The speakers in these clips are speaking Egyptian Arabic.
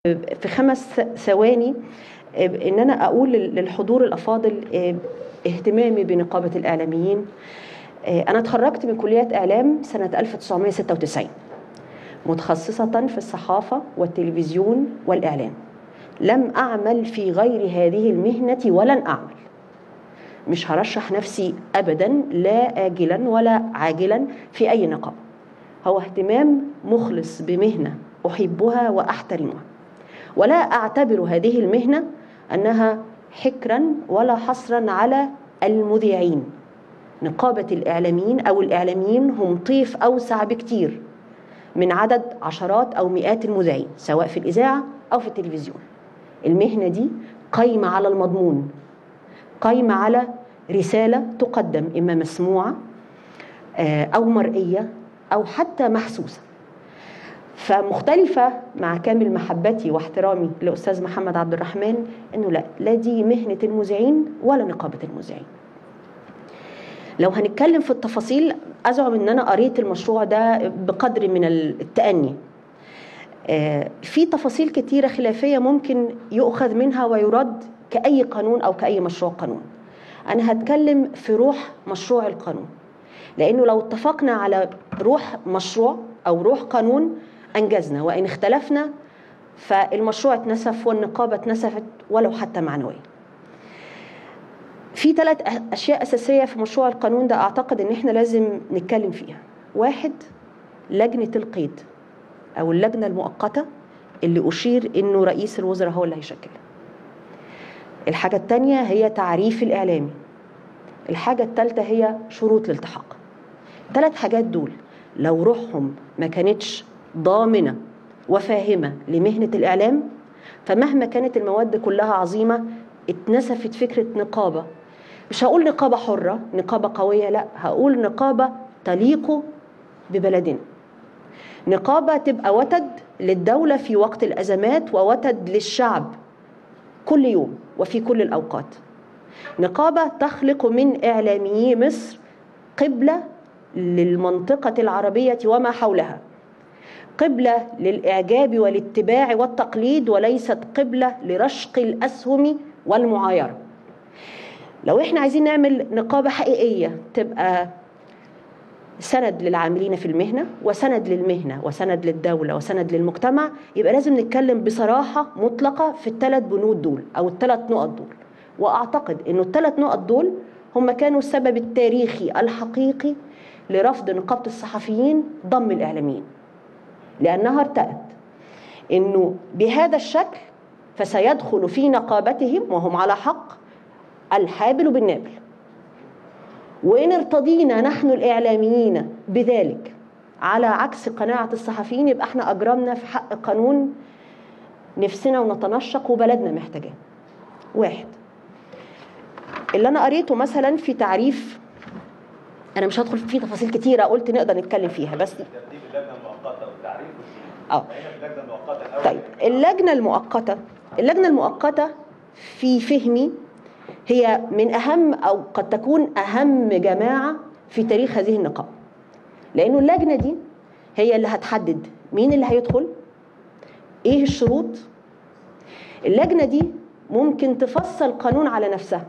في خمس ثواني ان انا اقول للحضور الافاضل اهتمامي بنقابه الاعلاميين انا اتخرجت من كليه اعلام سنه 1996 متخصصه في الصحافه والتلفزيون والاعلام لم اعمل في غير هذه المهنه ولن اعمل مش هرشح نفسي ابدا لا اجلا ولا عاجلا في اي نقابه هو اهتمام مخلص بمهنه احبها واحترمها ولا اعتبر هذه المهنه انها حكرا ولا حصرا على المذيعين نقابه الاعلاميين او الاعلاميين هم طيف اوسع بكتير من عدد عشرات او مئات المذيعين سواء في الاذاعه او في التلفزيون المهنه دي قايمه على المضمون قايمه على رساله تقدم اما مسموعه او مرئيه او حتى محسوسه فمختلفة مع كامل محبتي واحترامي لأستاذ محمد عبد الرحمن أنه لا لا دي مهنة المذيعين ولا نقابة المذيعين لو هنتكلم في التفاصيل أزعم أن أنا قريت المشروع ده بقدر من التأني في تفاصيل كتيرة خلافية ممكن يؤخذ منها ويرد كأي قانون أو كأي مشروع قانون أنا هتكلم في روح مشروع القانون لأنه لو اتفقنا على روح مشروع أو روح قانون أنجزنا وإن اختلفنا فالمشروع اتنسف والنقابة اتنسفت ولو حتى معنويا في ثلاث أشياء أساسية في مشروع القانون ده أعتقد إن إحنا لازم نتكلم فيها واحد لجنة القيد أو اللجنة المؤقتة اللي أشير إنه رئيس الوزراء هو اللي هيشكلها الحاجة الثانية هي تعريف الإعلامي الحاجة الثالثة هي شروط الالتحاق ثلاث حاجات دول لو روحهم ما كانتش ضامنة وفاهمة لمهنة الإعلام فمهما كانت المواد كلها عظيمة اتنسفت فكرة نقابة مش هقول نقابة حرة نقابة قوية لا هقول نقابة تليق ببلدنا نقابة تبقى وتد للدولة في وقت الأزمات ووتد للشعب كل يوم وفي كل الأوقات نقابة تخلق من إعلاميي مصر قبلة للمنطقة العربية وما حولها قبلة للإعجاب والاتباع والتقليد وليست قبلة لرشق الأسهم والمعايرة لو احنا عايزين نعمل نقابة حقيقية تبقى سند للعاملين في المهنة وسند للمهنة وسند للدولة وسند للمجتمع يبقى لازم نتكلم بصراحة مطلقة في الثلاث بنود دول أو الثلاث نقط دول وأعتقد أنه الثلاث نقط دول هم كانوا السبب التاريخي الحقيقي لرفض نقابة الصحفيين ضم الإعلاميين لأنها ارتأت أنه بهذا الشكل فسيدخل في نقابتهم وهم على حق الحابل بالنابل وإن ارتضينا نحن الإعلاميين بذلك على عكس قناعة الصحفيين يبقى احنا أجرمنا في حق قانون نفسنا ونتنشق وبلدنا محتاجاه واحد اللي أنا قريته مثلا في تعريف أنا مش هدخل في تفاصيل كتيرة قلت نقدر نتكلم فيها بس ترتيب اللجنه المؤقته والتعريف اه هنا في اللجنه المؤقته الاول طيب اللجنة المؤقتة اللجنة المؤقتة في فهمي هي من أهم أو قد تكون أهم جماعة في تاريخ هذه النقابة لأنه اللجنة دي هي اللي هتحدد مين اللي هيدخل إيه الشروط اللجنة دي ممكن تفصل قانون على نفسها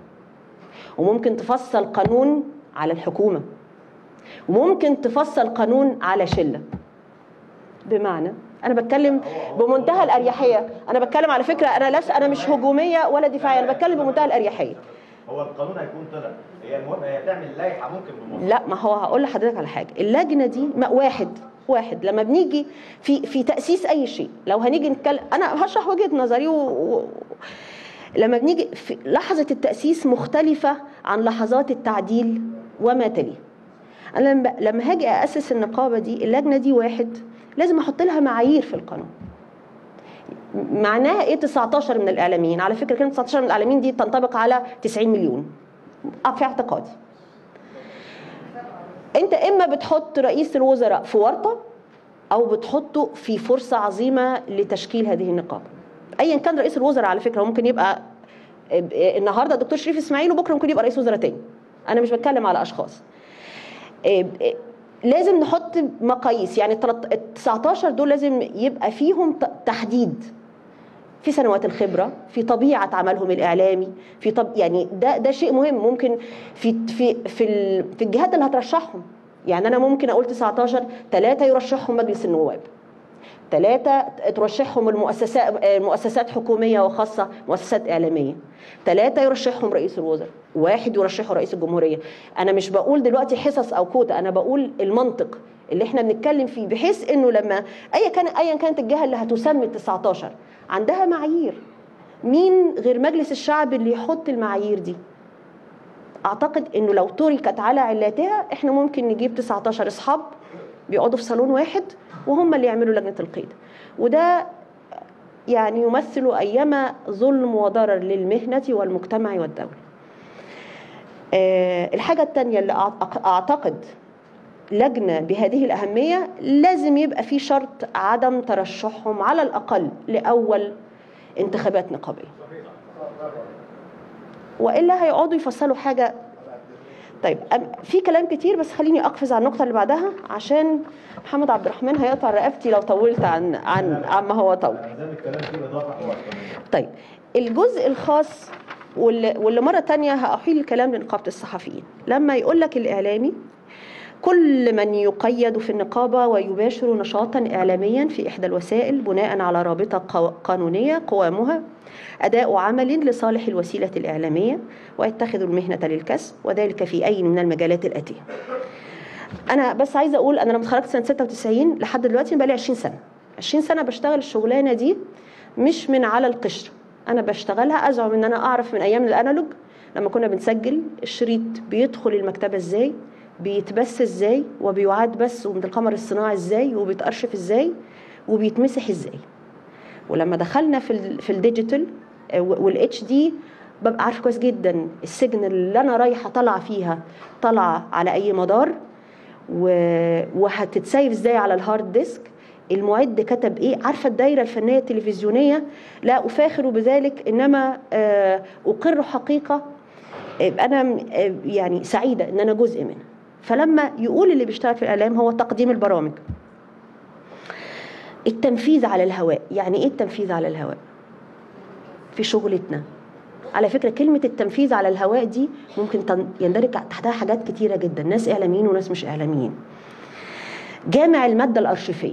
وممكن تفصل قانون على الحكومة وممكن تفصل قانون على شلة بمعنى انا بتكلم بمنتهى الاريحيه انا بتكلم على فكره انا لس انا مش هجوميه ولا دفاعيه انا بتكلم بمنتهى الاريحيه هو القانون هيكون طلع هي المهم هي تعمل لائحه ممكن بمصر لا ما هو هقول لحضرتك على حاجه اللجنه دي ما واحد واحد لما بنيجي في في تاسيس اي شيء لو هنيجي نتكلم انا هشرح وجهه نظري و... و... لما بنيجي في لحظه التاسيس مختلفه عن لحظات التعديل وما تليه انا لما لما هاجي اسس النقابه دي اللجنه دي واحد لازم احط لها معايير في القانون معناها ايه 19 من الاعلاميين على فكره كلمه 19 من الاعلاميين دي تنطبق على 90 مليون في اعتقادي انت اما بتحط رئيس الوزراء في ورطه او بتحطه في فرصه عظيمه لتشكيل هذه النقابه ايا كان رئيس الوزراء على فكره ممكن يبقى النهارده الدكتور شريف اسماعيل وبكره ممكن يبقى رئيس وزراء تاني انا مش بتكلم على اشخاص لازم نحط مقاييس يعني ال 19 دول لازم يبقى فيهم تحديد في سنوات الخبره في طبيعه عملهم الاعلامي في طب يعني ده ده شيء مهم ممكن في في في ال- في الجهات اللي هترشحهم يعني انا ممكن اقول 19 ثلاثه يرشحهم مجلس النواب ثلاثة ترشحهم المؤسسات مؤسسات حكومية وخاصة مؤسسات إعلامية ثلاثة يرشحهم رئيس الوزراء واحد يرشحه رئيس الجمهورية أنا مش بقول دلوقتي حصص أو كوتا أنا بقول المنطق اللي احنا بنتكلم فيه بحيث انه لما ايا كان ايا كانت الجهه اللي هتسمي ال 19 عندها معايير مين غير مجلس الشعب اللي يحط المعايير دي اعتقد انه لو تركت على علاتها احنا ممكن نجيب 19 اصحاب بيقعدوا في صالون واحد وهم اللي يعملوا لجنه القيد وده يعني يمثل ايما ظلم وضرر للمهنه والمجتمع والدوله آه، الحاجه الثانيه اللي أعت- اعتقد لجنه بهذه الاهميه لازم يبقى في شرط عدم ترشحهم على الاقل لاول انتخابات نقابيه والا هيقعدوا يفصلوا حاجه طيب أم- في كلام كتير بس خليني اقفز على النقطه اللي بعدها عشان محمد عبد الرحمن هيقطع رقبتي لو طولت عن عن عما هو طول زي ما الكلام فيه اضافه حوار طيب الجزء الخاص واللي, واللي مرة تانية هأحيل الكلام لنقابة الصحفيين لما يقول لك الإعلامي كل من يقيد في النقابة ويباشر نشاطا إعلاميا في إحدى الوسائل بناء على رابطة قو- قانونية قوامها أداء عمل لصالح الوسيلة الإعلامية ويتخذ المهنة للكسب وذلك في أي من المجالات الآتية أنا بس عايزة أقول أنا لما اتخرجت سنة 96 لحد دلوقتي بقالي 20 سنة 20 سنة بشتغل الشغلانة دي مش من على القشر انا بشتغلها ازعم ان انا اعرف من ايام الانالوج لما كنا بنسجل الشريط بيدخل المكتبه ازاي بيتبث ازاي وبيعاد بث من القمر الصناعي ازاي وبيتارشف ازاي وبيتمسح ازاي ولما دخلنا في ال في الديجيتال والاتش دي ببقى عارفه كويس جدا السجن اللي انا رايحه طالعه فيها طالعه على اي مدار و- وهتتسيف ازاي على الهارد ديسك المعد كتب ايه عارفه الدايره الفنيه التلفزيونيه لا افاخر بذلك انما آه، اقر حقيقه آه، انا م- آه، يعني سعيده ان انا جزء منها فلما يقول اللي بيشتغل في الاعلام هو تقديم البرامج التنفيذ على الهواء يعني ايه التنفيذ على الهواء في شغلتنا على فكره كلمه التنفيذ على الهواء دي ممكن تن- يندرج تحتها حاجات كتيره جدا ناس اعلاميين وناس مش اعلاميين جامع الماده الارشيفيه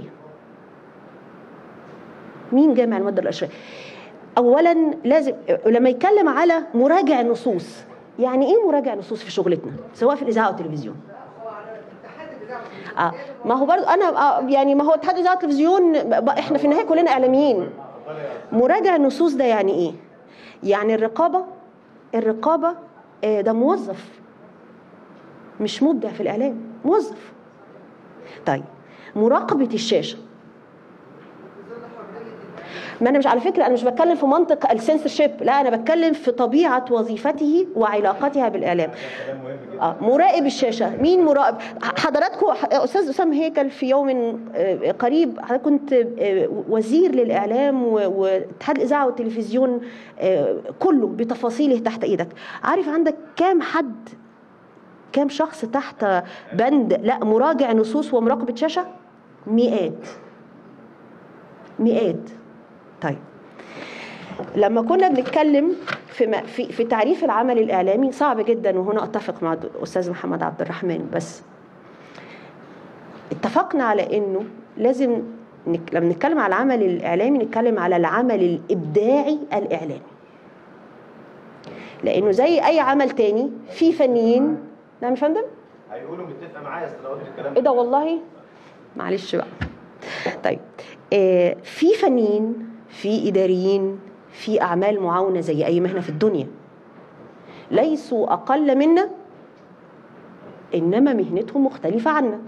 مين جامع الماده الارشيفيه اولا لازم لما يتكلم على مراجع نصوص يعني ايه مراجع نصوص في شغلتنا سواء في الاذاعه والتلفزيون آه ما هو برضه انا آه يعني ما هو اتحاد الاذاعه والتلفزيون ب- احنا في النهايه كلنا اعلاميين مراجع النصوص ده يعني ايه يعني الرقابه الرقابه آه، ده موظف مش مبدع في الاعلام موظف طيب مراقبه الشاشه ما انا مش على فكره انا مش بتكلم في منطق السنسورشيب لا انا بتكلم في طبيعه وظيفته وعلاقتها بالاعلام كلام مهم جدا آه، مراقب الشاشه مين مراقب حضراتكم استاذ اسامه هيكل في يوم آه، قريب حضرتك كنت آه، وزير للاعلام و- واتحاد الاذاعه والتلفزيون آه، كله بتفاصيله تحت ايدك عارف عندك كام حد كام شخص تحت بند لا مراجع نصوص ومراقبه شاشه مئات مئات طيب لما كنا بنتكلم في ما في, في تعريف العمل الاعلامي صعب جدا وهنا اتفق مع الاستاذ محمد عبد الرحمن بس اتفقنا على انه لازم نك... لما نتكلم على العمل الاعلامي نتكلم على العمل الابداعي الاعلامي لانه زي اي عمل تاني في فنيين نعم يا فندم هيقولوا متفقه معايا اصل لو قلت الكلام ايه ده والله معلش بقى طيب آه في فنيين في اداريين في اعمال معاونه زي اي مهنه في الدنيا ليسوا اقل منا انما مهنتهم مختلفه عنا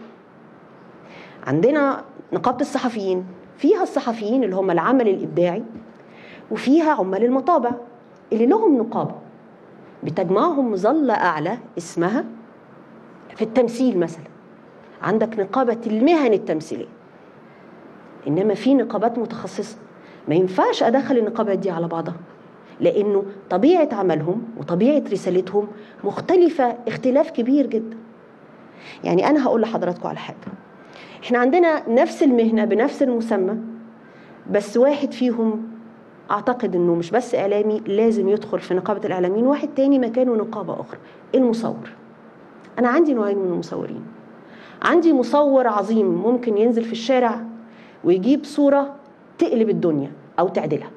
عندنا نقابه الصحفيين فيها الصحفيين اللي هم العمل الابداعي وفيها عمال المطابع اللي لهم نقابه بتجمعهم مظله اعلى اسمها في التمثيل مثلا عندك نقابة المهن التمثيلية إنما في نقابات متخصصة ما ينفعش أدخل النقابات دي على بعضها لأنه طبيعة عملهم وطبيعة رسالتهم مختلفة اختلاف كبير جدا يعني أنا هقول لحضراتكم على حاجة إحنا عندنا نفس المهنة بنفس المسمى بس واحد فيهم اعتقد انه مش بس اعلامي لازم يدخل في نقابه الاعلاميين واحد تاني مكانه نقابه اخرى المصور انا عندي نوعين من المصورين عندي مصور عظيم ممكن ينزل في الشارع ويجيب صوره تقلب الدنيا او تعدلها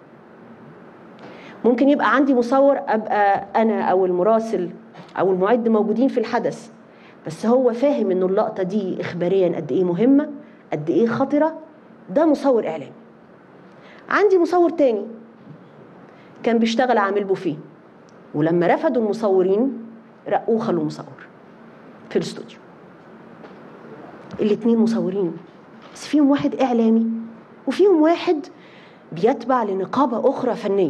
ممكن يبقى عندي مصور ابقى انا او المراسل او المعد موجودين في الحدث بس هو فاهم انه اللقطه دي اخباريا قد ايه مهمه قد ايه خطره ده مصور اعلامي عندي مصور تاني كان بيشتغل عامل بوفيه ولما رفضوا المصورين رقوه خلوه مصور في الاستوديو الاتنين مصورين بس فيهم واحد اعلامي وفيهم واحد بيتبع لنقابه اخرى فنيه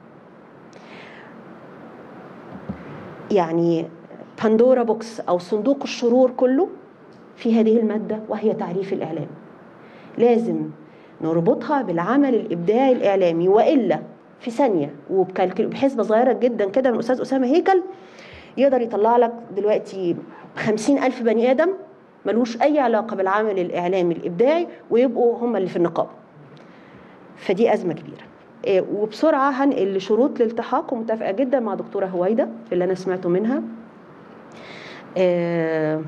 يعني باندورا بوكس او صندوق الشرور كله في هذه الماده وهي تعريف الاعلام لازم نربطها بالعمل الابداعي الاعلامي والا في ثانيه وبحسبه صغيره جدا كده من الاستاذ اسامه هيكل يقدر يطلع لك دلوقتي خمسين ألف بني آدم ملوش أي علاقة بالعمل الإعلامي الإبداعي ويبقوا هم اللي في النقابة فدي أزمة كبيرة إيه، وبسرعة هنقل لشروط الالتحاق ومتفقة جدا مع دكتورة هويدا في اللي أنا سمعته منها آه،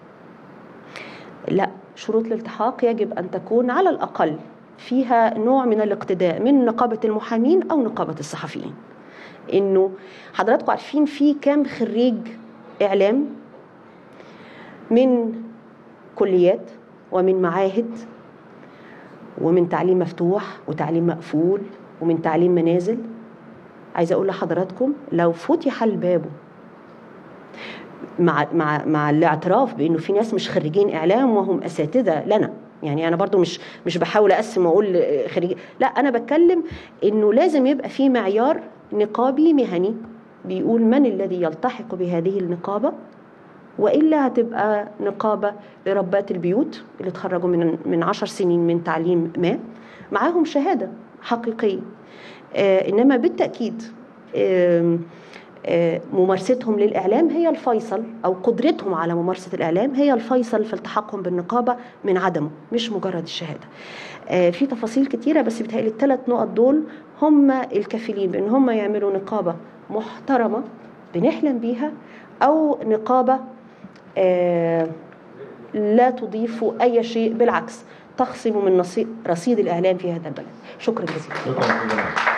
لا شروط الالتحاق يجب أن تكون على الأقل فيها نوع من الاقتداء من نقابة المحامين أو نقابة الصحفيين انه حضراتكم عارفين في كام خريج اعلام من كليات ومن معاهد ومن تعليم مفتوح وتعليم مقفول ومن تعليم منازل عايزه اقول لحضراتكم لو فتح الباب مع مع مع الاعتراف بانه في ناس مش خريجين اعلام وهم اساتذه لنا يعني انا برضو مش مش بحاول اقسم واقول خريج لا انا بتكلم انه لازم يبقى في معيار نقابي مهني بيقول من الذي يلتحق بهذه النقابه والا هتبقى نقابه لربات البيوت اللي اتخرجوا من من عشر سنين من تعليم ما معاهم شهاده حقيقيه آه انما بالتاكيد آه آه ممارستهم للاعلام هي الفيصل او قدرتهم على ممارسه الاعلام هي الفيصل في التحقهم بالنقابه من عدمه مش مجرد الشهاده. في تفاصيل كتيره بس بتهيألي الثلاث نقط دول هم الكفيلين بان هم يعملوا نقابه محترمه بنحلم بيها او نقابه لا تضيف اي شيء بالعكس تخصم من رصيد الاعلام في هذا البلد شكرا جزيلا شكرا